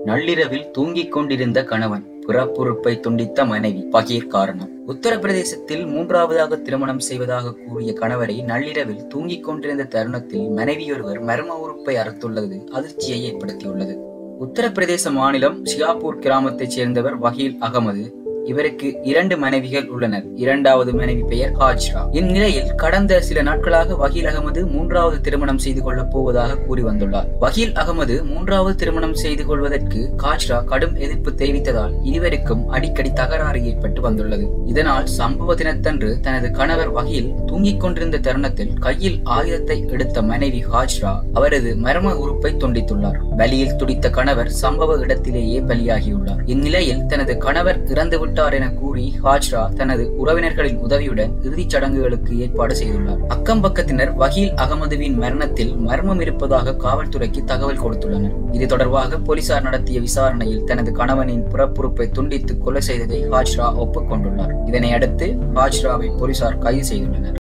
நள்ளிரவில் தூங்கிக் கொண்டிருந்த கணவன் பிறப்புறுப்பை துண்டித்த மனைவி பகீர் காரணம் உத்தரப்பிரதேசத்தில் மூன்றாவதாக திருமணம் செய்வதாக கூறிய கணவரை நள்ளிரவில் தூங்கிக் கொண்டிருந்த தருணத்தில் மனைவியொருவர் மர்ம உறுப்பை அறுத்துள்ளது அதிர்ச்சியை ஏற்படுத்தியுள்ளது உத்தரப்பிரதேச மாநிலம் ஷியாப்பூர் கிராமத்தைச் சேர்ந்தவர் வகீல் அகமது இவருக்கு இரண்டு மனைவிகள் உள்ளனர் இரண்டாவது மனைவி பெயர் ஹாஜ்ரா இந்நிலையில் கடந்த சில நாட்களாக வகீல் அகமது மூன்றாவது திருமணம் செய்து கொள்ளப் போவதாக கூறி வந்துள்ளார் வகீல் அகமது மூன்றாவது திருமணம் செய்து கொள்வதற்கு காஜ்ரா கடும் எதிர்ப்பு தெரிவித்ததால் இருவருக்கும் அடிக்கடி தகராறு ஏற்பட்டு வந்துள்ளது இதனால் சம்பவ தினத்தன்று தனது கணவர் வகீல் தூங்கிக் கொண்டிருந்த தருணத்தில் கையில் ஆயுதத்தை எடுத்த மனைவி ஹாஜ்ரா அவரது மர்ம உறுப்பை துண்டித்துள்ளார் பலியில் துடித்த கணவர் சம்பவ இடத்திலேயே பலியாகியுள்ளார் இந்நிலையில் தனது கணவர் இறந்து விட்டார் என கூறி ஹாஜ்ரா தனது உறவினர்களின் உதவியுடன் இறுதிச் சடங்குகளுக்கு ஏற்பாடு செய்துள்ளார் அக்கம் பக்கத்தினர் வகீல் அகமதுவின் மரணத்தில் மர்மம் இருப்பதாக காவல்துறைக்கு தகவல் கொடுத்துள்ளனர் இது தொடர்பாக போலீசார் நடத்திய விசாரணையில் தனது கணவனின் புறப்புறுப்பை துண்டித்து கொலை செய்ததை ஹாஜ்ரா ஒப்புக்கொண்டுள்ளார் இதனை அடுத்து ஹாஜ்ராவை போலீசார் கைது செய்துள்ளனர்